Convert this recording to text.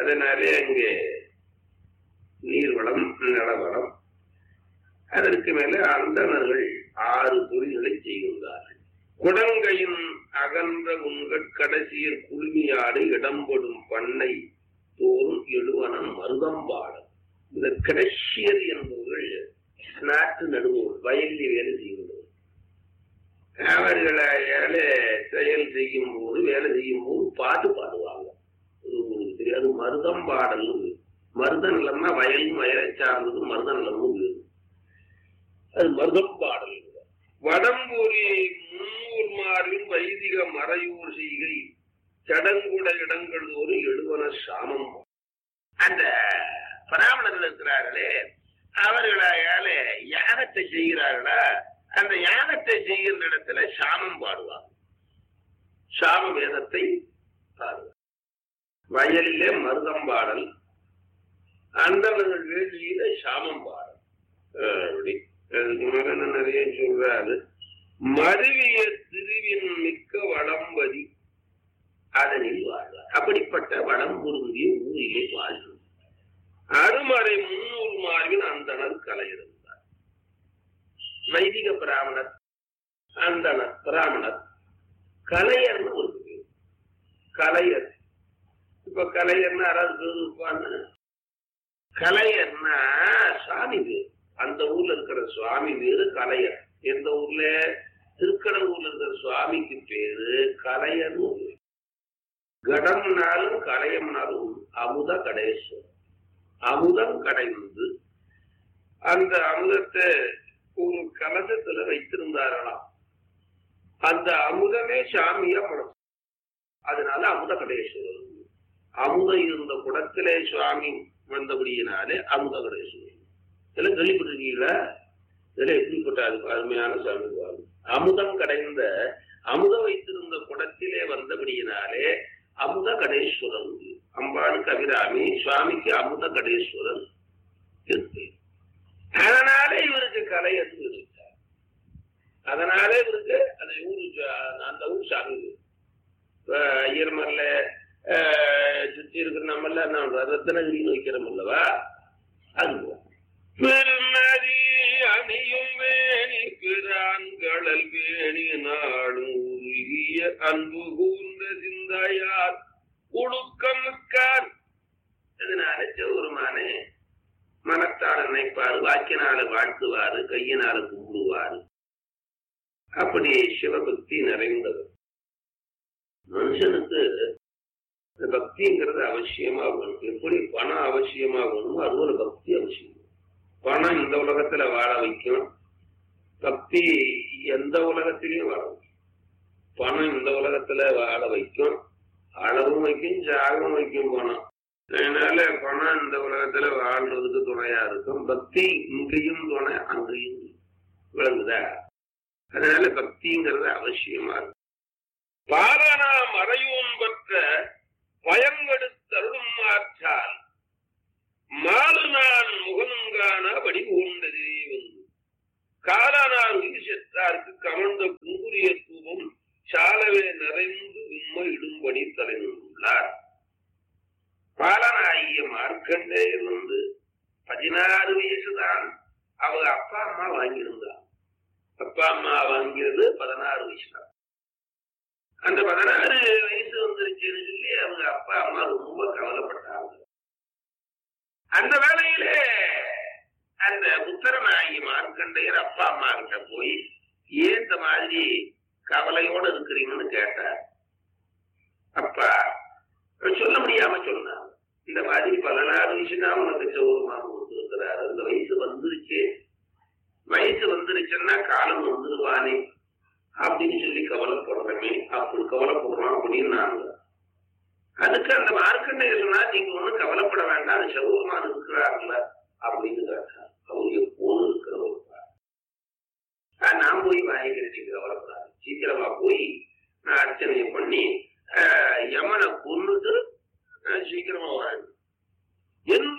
அதனாலே அங்கே நீர்வளம் நிலவளம் அதற்கு மேல அந்தணர்கள் ஆறு தொழில்களை செய்கின்றார்கள் குடங்கையின் அகன்ற உங்கள் கடைசியில் குழுமியாடு இடம்படும் பண்ணை தோறும் எழுவனம் மருதம்பாடம் இந்த கடைசியர் என்பவர்கள் நாட்டு நடுவோர் வயலில் வேலை செய்கின்றவர் அவர்களால செயல் செய்யும் போது வேலை செய்யும் போது பாட்டு பாடுவாங்க இது உங்களுக்கு தெரியாது மருதம் பாடல் மருத நிலம்னா வயல் வயலை சார்ந்தது மருத நிலம்னு பேரு அது மருதம் பாடல் வடம்பூரி முன்னூர் மாறின் வைதிக மறையூர் செய்கை சடங்குட இடங்கள் ஒரு எழுவன சாமம் அந்த பிராமணர்கள் இருக்கிறார்களே அவர்களால யாகத்தை செய்கிறார்களா அந்த யாகத்தை செய்கின்ற இடத்துல சாமம் பாடுவாங்க சாம வேதத்தை பாடுவாங்க வயலிலே மருதம் பாடல் அந்தவர்கள் வேலியில சாமம் பாடல் அஹ் அப்படி அதுக்கு மேல இன்னும் நிறைய சொல்றாரு மருவிய திருவின் மிக்க வளம்பதி அதனில் வாழ்வார் அப்படிப்பட்ட வளம் பொருந்திய ஊரிலே வாழ்வு அருமறை முன்னூறு மார்பின் அந்தனர் கலை இருந்தார் வைதிக பிராமணர் அந்தனர் பிராமணர் கலையர்னு ஒரு பேர் கலையர் இப்ப கலையர்னா யாராவது பேர் இருப்பான்னு கலையர்னா சாமி பேர் அந்த ஊர்ல இருக்கிற சுவாமி பேரு கலையர் எந்த ஊர்ல திருக்கடவுர்ல இருக்கிற சுவாமிக்கு பேரு கலையர்னு பேரு. கடம்னாலும் கலையம்னாலும் அமுத கடேஸ்வரர் அமுதம் கடைந்து அந்த அமுதத்தை ஒரு கலசத்துல வைத்திருந்தார்களாம் அந்த அமுதமே சாமியா மனம் அதனால அமுத கடேஸ்வரர் அமுதம் இருந்த குடத்திலே சுவாமி வந்தபடியினாலே அமுத கடேஸ்வரர் இதெல்லாம் கேள்விப்பட்டிருக்கீங்களா இதெல்லாம் எப்படிப்பட்ட அது அருமையான சாமி பாருங்க. அமுதம் கடைந்த அமுதம் வைத்திருந்த குடத்திலே வந்தபடியினாலே அமுத கடேஸ்வரன் அம்பாளுக்கு அபிராமி சுவாமிக்கு அமுத கடேஸ்வரன் இருக்கு. அதனால இவருக்கு கலை என்று இருக்கார் அதனால இவருக்கு அந்த ஊரு சா- அந்த ஊர் சாமி இப்ப ஐயர்மல்ல ஆஹ், சுத்தி இருக்கிற நம்மள நான் ரத்தனகிரின்னு வைக்கிறோம் அல்லவா அது போல. பெருநதி அணியும் வேணி பிரான்களல் வேணி நாடும் உருகிய அன்பு கூர்ந்த சிந்தையார் ஒழுக்கம் மிக்கார் இதனால சிவபெருமானே மனத்தால் நினைப்பாரு வாக்கினால வாழ்த்துவாரு கையினால கும்பிடுவாரு அப்படி சிவபக்தி நிறைந்தவர் மனுஷனுக்கு இந்த பக்திங்கிறது அவசியமா வேணும் எப்படி பணம் அவசியமா வேணுமோ அதுபோல பக்தி அவசியம் பணம் இந்த உலகத்துல வாழ வைக்கும் பக்தி எந்த உலகத்திலையும் வாழ வைக்கும் பணம் இந்த உலகத்துல வாழ வைக்கும் அளவும் வைக்கும் ஜாகவும் வைக்கும் பணம் அதனால பணம் இந்த உலகத்துல வாழ்றதுக்கு துணையா இருக்கும் பக்தி இங்கேயும் துணை அங்கேயும் விளங்குதா அதனால பக்திங்கிறது அவசியமா இருக்கும் பாலனா மறையூன் பெற்ற பயங்கெடுத்தருளும் மாற்றால் மாறு நான் முகனுங்கான வடி ஊர்ந்ததே வந்து காலனார் உயிர் செற்றார்க்கு கமழ்ந்த குங்குரிய தூபம் சாலவே நிறைந்து விம்ம இடும்படி தலைநின்றுள்ளார் பாலனாகிய மார்க்கண்டேயர் வந்து பதினாறு வயசுதான் அவங்க அப்பா அம்மா வாங்கியிருந்தார் அப்பா அம்மா வாங்கிறது பதினாறு வயசு தான் அந்த பதினாறு வயசு வந்துருச்சுன்னு சொல்லி அவங்க அப்பா அம்மா ரொம்ப கவலைப்பட்டாங்க அந்த வேளையிலே அந்த புத்திரனாகி மார்க்கண்டையர் அப்பா அம்மா கிட்ட போய் ஏன் இந்த மாதிரி கவலையோட இருக்கிறீங்கன்னு கேட்டார் அப்பா சொல்ல முடியாம சொன்னாங்க இந்த மாதிரி பதினாறு வயசு தான் உனக்கு சௌகரமாக கொடுத்துருக்கிறாரு அந்த வயசு வந்துருச்சு வயசு வந்துருச்சுன்னா காலம் வந்துருவானே அப்படின்னு சொல்லி கவலைப்படுறமே அப்படி கவலைப்படுறோம் அப்படின்னாங்க அதுக்கு அந்த மார்க்கண்டையர் சொன்னா நீங்க ஒண்ணும் கவலைப்பட வேண்டாம் அது சௌகரமாக இருக்கிறாருல்ல அப்படின்னு கேட்டார் அவர் எப்போதும் இருக்கிறவர் நான் போய் வாங்கிக்கிறேன் நீங்க கவலைப்படாது சீக்கிரமா போய் நான் அர்ச்சனையை பண்ணி ஆஹ், யமனை கொன்னுட்டு நான் சீக்கிரமா வாங்க எந்த